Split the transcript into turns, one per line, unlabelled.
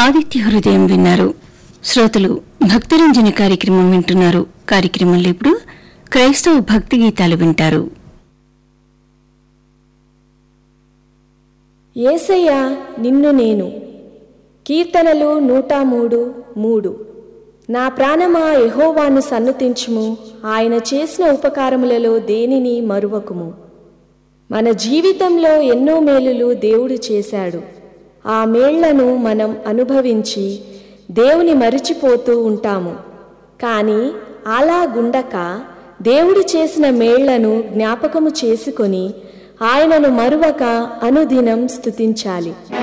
ఆదిత్య హృదయం విన్నారు శ్రోతలు భక్తిరంజని కార్యక్రమం వింటున్నారు కార్యక్రమంలో ఇప్పుడు క్రైస్తవ భక్తి గీతాలు వింటారు
ఏసయ్య నిన్ను నేను కీర్తనలు నూట మూడు మూడు నా ప్రాణమా యెహోవాను సన్నుతించుము ఆయన చేసిన ఉపకారములలో దేనిని మరువకుము మన జీవితంలో ఎన్నో మేలులు దేవుడు చేశాడు ఆ మేళ్లను మనం అనుభవించి దేవుని మరిచిపోతూ ఉంటాము కానీ అలా గుండక దేవుడు చేసిన మేళ్లను జ్ఞాపకము చేసుకొని ఆయనను మరువక అనుదినం స్తుతించాలి